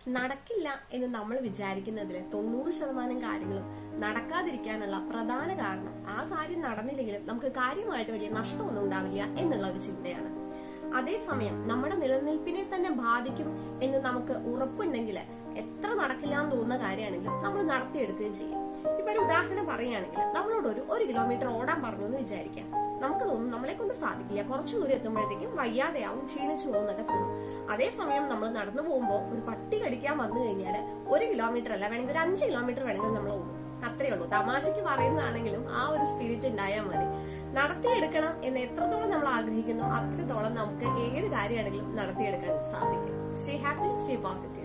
നടക്കില്ല എന്ന് നമ്മൾ വിചാരിക്കുന്നതിൽ തൊണ്ണൂറ് ശതമാനം കാര്യങ്ങളും നടക്കാതിരിക്കാനുള്ള പ്രധാന കാരണം ആ കാര്യം നടന്നില്ലെങ്കിലും നമുക്ക് കാര്യമായിട്ട് വലിയ നഷ്ടമൊന്നും ഉണ്ടാവില്ല എന്നുള്ള ഒരു ചിന്തയാണ് അതേസമയം നമ്മുടെ നിലനിൽപ്പിനെ തന്നെ ബാധിക്കും എന്ന് നമുക്ക് ഉറപ്പുണ്ടെങ്കിൽ എത്ര നടക്കില്ല എന്ന് തോന്നുന്ന കാര്യമാണെങ്കിലും നമ്മൾ നടത്തിയെടുക്കുകയും ചെയ്യും ഇപ്പൊ ഒരു ഉദാഹരണം പറയുകയാണെങ്കിൽ നമ്മളോട് ഒരു ഒരു കിലോമീറ്റർ ഓടാൻ പറഞ്ഞു എന്ന് വിചാരിക്കാം നമുക്ക് തോന്നും നമ്മളെ കൊണ്ട് സാധിക്കില്ല കുറച്ചു ദൂരം എത്തുമ്പോഴത്തേക്കും വയ്യാതെയാവും ക്ഷീണിച്ചു പോകുന്നൊക്കെ തോന്നും അതേസമയം നമ്മൾ നടന്നു പോകുമ്പോൾ ഒരു പട്ടി കടിക്കാൻ വന്നു കഴിഞ്ഞാൽ ഒരു കിലോമീറ്റർ അല്ല വേണമെങ്കിൽ ഒരു അഞ്ച് കിലോമീറ്റർ വേണമെങ്കിൽ നമ്മൾ ഓടും അത്രേ ഉള്ളൂ തമാശക്ക് പറയുന്നതാണെങ്കിലും ആ ഒരു സ്പിരിറ്റ് ഉണ്ടായാൽ മതി നടത്തിയെടുക്കണം എന്ന് എത്രത്തോളം നമ്മൾ ആഗ്രഹിക്കുന്നു അത്രത്തോളം നമുക്ക് ഏത് കാര്യമാണെങ്കിലും നടത്തിയെടുക്കാൻ സാധിക്കും സ്റ്റേ ഹാപ്പി സ്റ്റേ പോസിറ്റീവ്